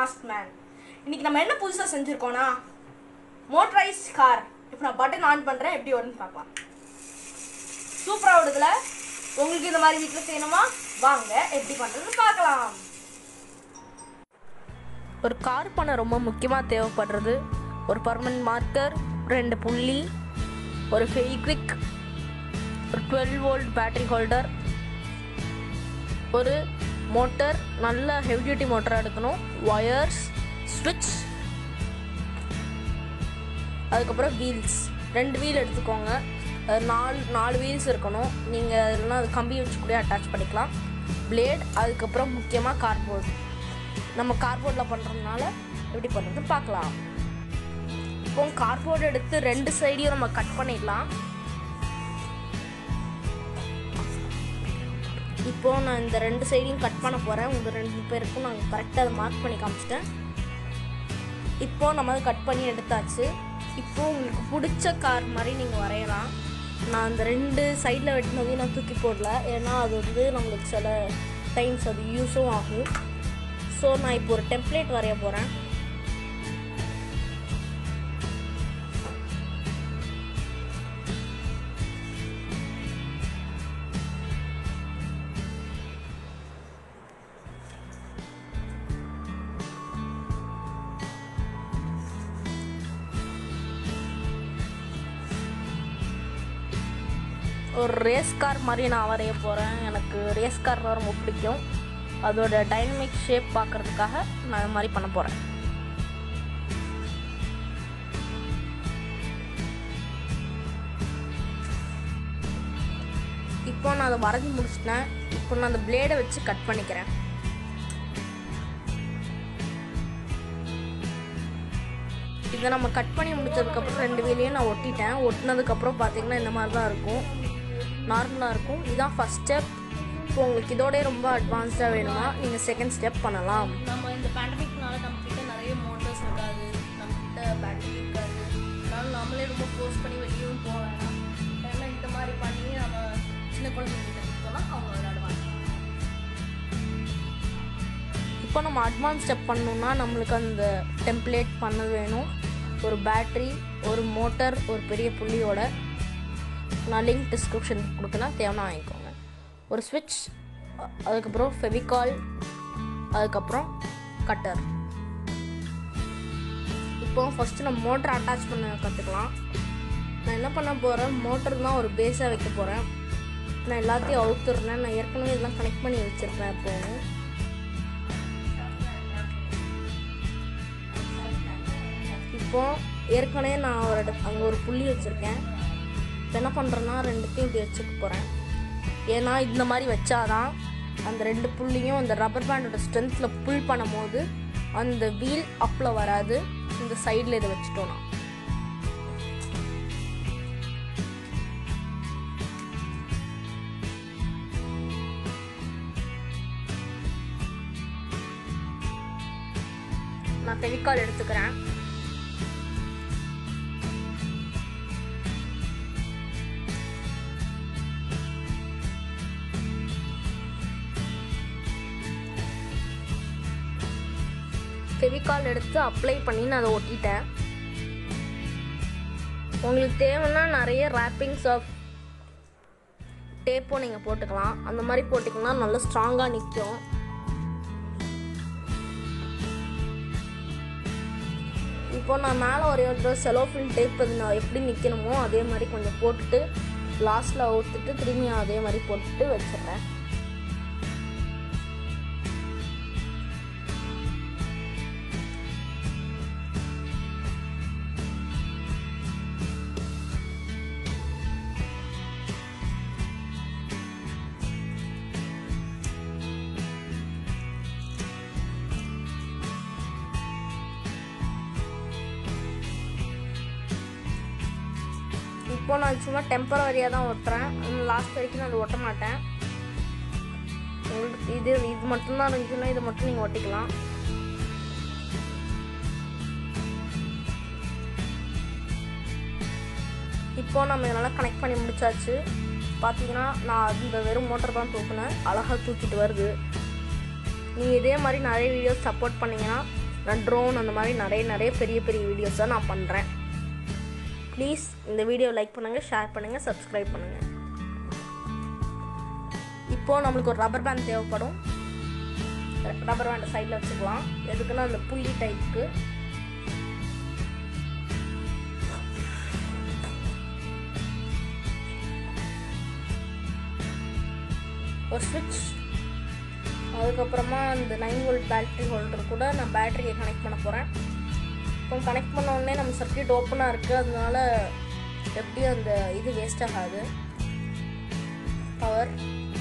mask man இன்னைக்கு நம்ம என்ன புதுசாக செஞ்சுருக்கோம்னா மோட்டரைஸ் கார் இப்போ நான் பட்டன் ஆன் பண்ணுறேன் எப்படி வரும்னு பார்க்கலாம் சூப்பராக ஓடுதுல உங்களுக்கு இந்த மாதிரி வீட்டில் செய்யணுமா வாங்க எப்படி பண்ணுறதுன்னு பார்க்கலாம் ஒரு கார் பண்ண ரொம்ப முக்கியமாக தேவைப்படுறது ஒரு பர்மனன்ட் மார்க்கர் ரெண்டு புள்ளி ஒரு ஃபெவிக்விக் ஒரு டுவெல் வோல்ட் பேட்டரி ஹோல்டர் ஒரு மோட்டர் நல்ல ஹெவி டியூட்டி மோட்டராக எடுக்கணும் ஒயர்ஸ் ஸ்விட்ச் அதுக்கப்புறம் வீல்ஸ் ரெண்டு வீல் எடுத்துக்கோங்க அது நாலு நாலு வீல்ஸ் இருக்கணும் நீங்கள் இல்லைன்னா அது கம்பி வச்சு கூட அட்டாச் பண்ணிக்கலாம் பிளேட் அதுக்கப்புறம் முக்கியமாக கார்ட்போர்ட் நம்ம கார்ட்போர்டில் பண்ணுறதுனால எப்படி பண்ணுறது பார்க்கலாம் இப்போ கார்ட்போர்ட் எடுத்து ரெண்டு சைடையும் நம்ம கட் பண்ணிடலாம் இப்போ நான் இந்த ரெண்டு சைடையும் கட் பண்ண போகிறேன் உங்கள் ரெண்டு பேருக்கும் நான் கரெக்டாக அதை மார்க் பண்ணி காமிச்சிட்டேன் இப்போ நம்ம அதை கட் பண்ணி எடுத்தாச்சு இப்போ உங்களுக்கு பிடிச்ச கார் மாதிரி நீங்கள் வரையலாம் நான் அந்த ரெண்டு சைடில் வெட்டினதையும் நான் தூக்கி போடல ஏன்னா அது வந்து நம்மளுக்கு சில டைம்ஸ் அது யூஸும் ஆகும் ஸோ நான் இப்போ ஒரு டெம்ப்ளேட் வரைய போகிறேன் ஒரு ரேஸ் கார் மாதிரி நான் வரைய போகிறேன் எனக்கு ரேஸ் கார் ரொம்ப பிடிக்கும் அதோட டைனமிக் ஷேப் பார்க்கறதுக்காக நான் இது மாதிரி பண்ண போகிறேன் இப்போ நான் அதை வரைஞ்சி முடிச்சிட்டேன் இப்போ நான் அந்த பிளேடை வச்சு கட் பண்ணிக்கிறேன் இதை நம்ம கட் பண்ணி முடிச்சதுக்கப்புறம் ரெண்டு வீலையும் நான் ஒட்டிட்டேன் ஒட்டினதுக்கப்புறம் பார்த்தீங்கன்னா இந்த மாதிரி தான் இருக்கும் நார்மலாக இருக்கும் இதுதான் ஃபஸ்ட் ஸ்டெப் இப்போ உங்களுக்கு இதோடய ரொம்ப அட்வான்ஸ்டாக வேணுமா நீங்கள் செகண்ட் ஸ்டெப் பண்ணலாம் நம்ம இந்த பேண்டமிக்னால நம்ம கிட்ட நிறைய மோட்டர்ஸ் இருக்காது நம்ம கிட்ட பேட்டரி இருக்காது அதனால நம்மளே ரொம்ப ஃபோர்ஸ் பண்ணி வெளியும் போக வேணாம் அதனால இந்த மாதிரி பண்ணி நம்ம சின்ன குழந்தைங்க கிட்ட அவங்க விளையாடுவாங்க இப்போ நம்ம அட்வான்ஸ் ஸ்டெப் பண்ணணும்னா நம்மளுக்கு அந்த டெம்ப்ளேட் பண்ண வேணும் ஒரு பேட்ரி ஒரு மோட்டர் ஒரு பெரிய புள்ளியோட நான் லிங்க் டிஸ்கிரிப்ஷன் கொடுக்குறேன் தேவைன்னா வாங்கிக்கோங்க ஒரு ஸ்விட்ச் அதுக்கப்புறம் ஃபெவிகால் அதுக்கப்புறம் கட்டர் இப்போ ஃபஸ்ட்டு நம்ம மோட்டர் அட்டாச் பண்ண கற்றுக்கலாம் நான் என்ன பண்ண போகிறேன் மோட்டர் தான் ஒரு பேஸாக வைக்க போகிறேன் நான் எல்லாத்தையும் அவுத்துடுறேன் நான் ஏற்கனவே இதெல்லாம் கனெக்ட் பண்ணி வச்சுருப்பேன் எப்போவும் இப்போ ஏற்கனவே நான் ஒரு இட அங்கே ஒரு புள்ளி வச்சுருக்கேன் இப்போ என்ன பண்ணுறேன்னா ரெண்டுத்தையும் இப்படி வச்சுக்க போகிறேன் ஏன்னா இந்த மாதிரி வச்சாதான் அந்த ரெண்டு புள்ளியும் அந்த ரப்பர் பேண்டோட ஸ்ட்ரென்த்தில் புல் பண்ணும்போது அந்த வீல் அப்பில் வராது இந்த சைடில் இதை வச்சுட்டோன்னா நான் ஃபெவிகால் எடுத்துக்கிறேன் ஃபெவிகால் எடுத்து அப்ளை பண்ணி நான் அதை ஒட்டிட்டேன் உங்களுக்கு தேவைன்னா நிறைய ரேப்பிங்ஸ் ஆஃப் டேப்பும் நீங்கள் போட்டுக்கலாம் அந்த மாதிரி போட்டிங்கன்னா நல்லா ஸ்ட்ராங்காக நிற்கும் இப்போ நான் மேலே ஒரே ஒரு தடவை செலோஃபின் டேப் அது நான் எப்படி நிற்கணுமோ அதே மாதிரி கொஞ்சம் போட்டுட்டு லாஸ்ட்டில் ஊற்றுட்டு திரும்பி அதே மாதிரி போட்டுட்டு வச்சிடுறேன் இப்போ நான் சும்மா டெம்பரவரியாக தான் ஒட்டுறேன் லாஸ்ட் வரைக்கும் நான் அது ஒட்ட மாட்டேன் உங்களுக்கு இது இது மட்டும்தான் இருந்துச்சுன்னா இதை மட்டும் நீங்கள் ஒட்டிக்கலாம் இப்போ நம்ம இதெல்லாம் கனெக்ட் பண்ணி முடிச்சாச்சு பார்த்தீங்கன்னா நான் அந்த வெறும் மோட்டர் தான் தூக்குனேன் அழகாக தூக்கிட்டு வருது நீங்கள் இதே மாதிரி நிறைய வீடியோஸ் சப்போர்ட் பண்ணீங்கன்னா நான் ட்ரோன் அந்த மாதிரி நிறைய நிறைய பெரிய பெரிய வீடியோஸாக நான் பண்ணுறேன் ப்ளீஸ் இந்த வீடியோ லைக் பண்ணுங்கள் ஷேர் பண்ணுங்கள் சப்ஸ்கிரைப் பண்ணுங்கள் இப்போது நம்மளுக்கு ஒரு ரப்பர் பேண்ட் தேவைப்படும் ரப்பர் பேண்டை சைடில் வச்சுக்கலாம் எதுக்குன்னா அந்த புள்ளி டைப்புக்கு ஒரு ஸ்விட்ச் அதுக்கப்புறமா அந்த நைன் வோல்ட் பேட்டரி ஹோல்டர் கூட நான் பேட்டரியை கனெக்ட் பண்ண போகிறேன் இப்போ கனெக்ட் பண்ண உடனே நம்ம சர்க்கியூட் ஓப்பனாக இருக்குது அதனால எப்படியும் அந்த இது வேஸ்ட் ஆகாது பவர்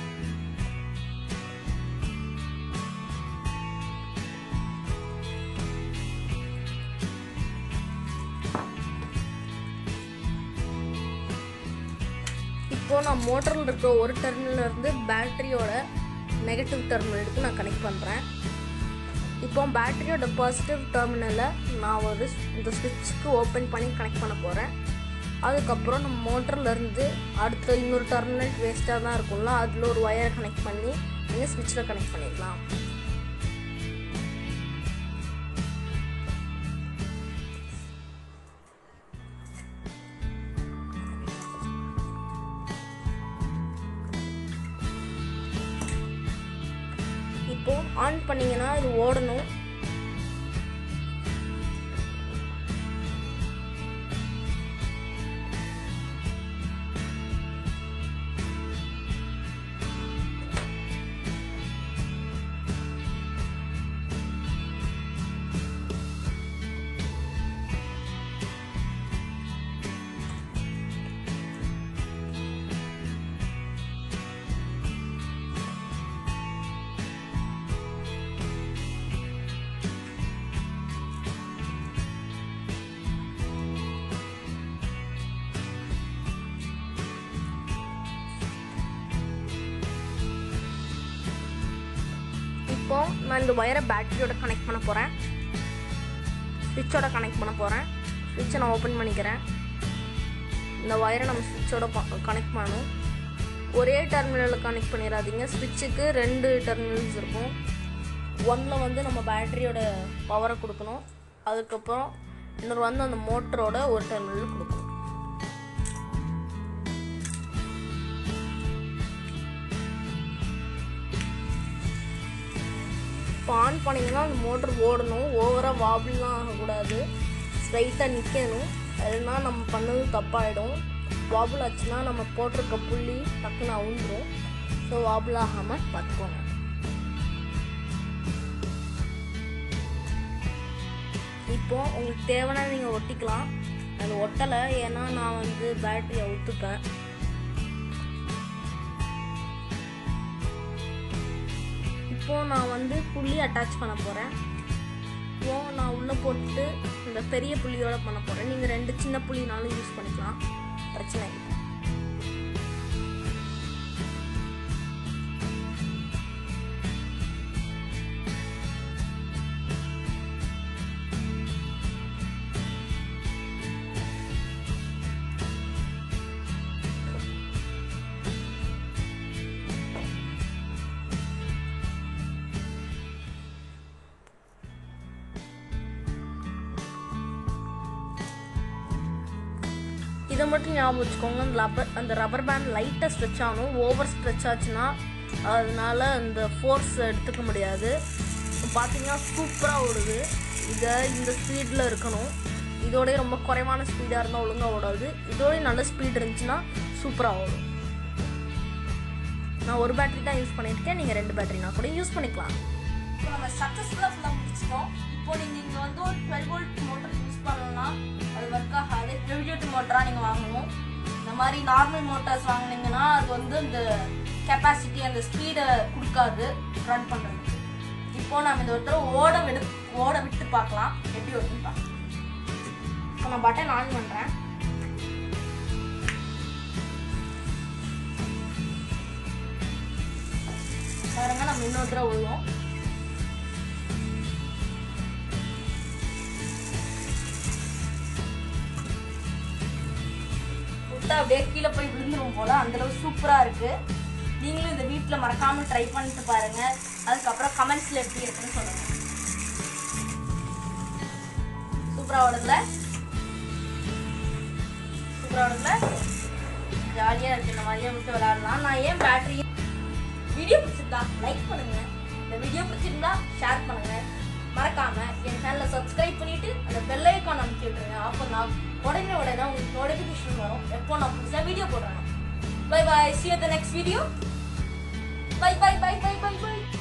இப்போ நான் மோட்டரில் இருக்க ஒரு டெர்மினல் இருந்து பேட்டரியோட நெகட்டிவ் டெர்மினலுக்கு நான் கனெக்ட் பண்ணுறேன் இப்போ பேட்டரியோட பாசிட்டிவ் டெர்மினலை நான் ஒரு இந்த ஸ்விட்சுக்கு ஓப்பன் பண்ணி கனெக்ட் பண்ண போகிறேன் அதுக்கப்புறம் நம்ம மோட்டரில் இருந்து அடுத்த இன்னொரு டெர்மினல் வேஸ்ட்டாக தான் இருக்கும்ல அதில் ஒரு ஒயரை கனெக்ட் பண்ணி நீங்கள் ஸ்விட்சில் கனெக்ட் பண்ணிக்கலாம் இப்போ ஆன் பண்ணீங்கன்னா இது ஓடணும் இப்போ நான் இந்த ஒயரை பேட்டரியோட கனெக்ட் பண்ண போகிறேன் ஸ்விட்சோட கனெக்ட் பண்ண போகிறேன் ஸ்விட்சை நான் ஓப்பன் பண்ணிக்கிறேன் இந்த ஒயரை நம்ம ஸ்விட்சோட கனெக்ட் பண்ணணும் ஒரே டெர்மினலில் கனெக்ட் பண்ணிடாதீங்க ஸ்விட்சுக்கு ரெண்டு டெர்மினல்ஸ் இருக்கும் ஒன்றில் வந்து நம்ம பேட்டரியோட பவரை கொடுக்கணும் அதுக்கப்புறம் இன்னொரு வந்து அந்த மோட்டரோட ஒரு டெர்மினல் கொடுக்கணும் இப்போ ஆன் பண்ணிங்கன்னா அந்த மோட்டர் ஓடணும் ஓவராக வாபிள்லாம் ஆகக்கூடாது ஸ்ட்ரைட்டாக நிற்கணும் இல்லைன்னா நம்ம பண்ணது தப்பாயிடும் வாபிள் ஆச்சுன்னா நம்ம போட்டிருக்க புள்ளி டக்குன்னு அவுந்துடும் ஸோ வாபிள் ஆகாமல் பார்த்துக்கோங்க இப்போ உங்களுக்கு தேவைன்னா நீங்கள் ஒட்டிக்கலாம் அது ஒட்டலை ஏன்னா நான் வந்து பேட்டரியை ஊற்றுப்பேன் இப்போ நான் வந்து புள்ளி அட்டாச் பண்ண போகிறேன் இப்போ நான் உள்ளே போட்டு இந்த பெரிய புள்ளியோட பண்ண போகிறேன் நீங்கள் ரெண்டு சின்ன புள்ளினாலும் யூஸ் பண்ணிக்கலாம் பிரச்சனை இல்லை இதை மட்டும் ஞாபகம் வச்சுக்கோங்க அந்த ரப்பர் அந்த ரப்பர் பேண்ட் லைட்டாக ஸ்ட்ரெச் ஆகணும் ஓவர் ஸ்ட்ரெச் ஆச்சுன்னா அதனால அந்த ஃபோர்ஸ் எடுத்துக்க முடியாது பார்த்தீங்கன்னா சூப்பராக ஓடுது இதை இந்த ஸ்பீடில் இருக்கணும் இதோடய ரொம்ப குறைவான ஸ்பீடாக இருந்தால் ஒழுங்காக ஓடாது இதோடய நல்ல ஸ்பீட் இருந்துச்சுன்னா சூப்பராக ஓடும் நான் ஒரு பேட்டரி தான் யூஸ் பண்ணியிருக்கேன் நீங்கள் ரெண்டு பேட்டரினா கூட யூஸ் பண்ணிக்கலாம் இப்போ நம்ம சக்ஸஸ்ஃபுல்லாக ஃபுல்லாக முடிச்சிட்டோம் இப்போ நீங்கள் இங்கே வந்து ஒரு டுவெல் வோல்ட் மோட்டர் யூஸ் பண்ணணும்னா அது ஒர்க் ஆகாது டுவெல் மோட்டராக நீங்கள் வாங்கணும் இந்த மாதிரி நார்மல் மோட்டார்ஸ் வாங்குனீங்கன்னா அது வந்து இந்த கெப்பாசிட்டி அந்த ஸ்பீடை கொடுக்காது ரன் பண்ணுறதுக்கு இப்போ நம்ம இந்த ஒருத்தர் ஓட விடு ஓட விட்டு பார்க்கலாம் எப்படி வருதுன்னு பார்க்கலாம் இப்போ நான் பட்டன் ஆன் பண்ணுறேன் பாருங்க நம்ம இன்னொரு தடவை விழுவோம் விட்டா அப்படியே கீழே போய் விழுந்துரும் போல அந்த அளவு சூப்பரா இருக்கு நீங்களும் இந்த வீட்ல மறக்காம ட்ரை பண்ணிட்டு பாருங்க அதுக்கப்புறம் கமெண்ட்ஸ்ல எப்படி இருக்குன்னு சொல்லுங்க சூப்பரா ஓடுதுல சூப்பரா ஓடுதுல ஜாலியா இருக்கு இந்த மாதிரியே விட்டு விளையாடலாம் நான் ஏன் பேட்டரி வீடியோ பிடிச்சிருந்தா லைக் பண்ணுங்க இந்த வீடியோ பிடிச்சிருந்தா ஷேர் பண்ணுங்க மறக்காம என் சேனலை சப்ஸ்கிரைப் பண்ணிட்டு அந்த பெல் ஐக்கான் அமைச்சு விட்டுருங்க அப்போ நான் உடனே உடனே உங்களுக்கு நோட்டிஃபிகேஷன் வரும் எப்போ நான் புதுசாக வீடியோ போடுறேன் bye bye see you at the next video bye bye bye bye bye bye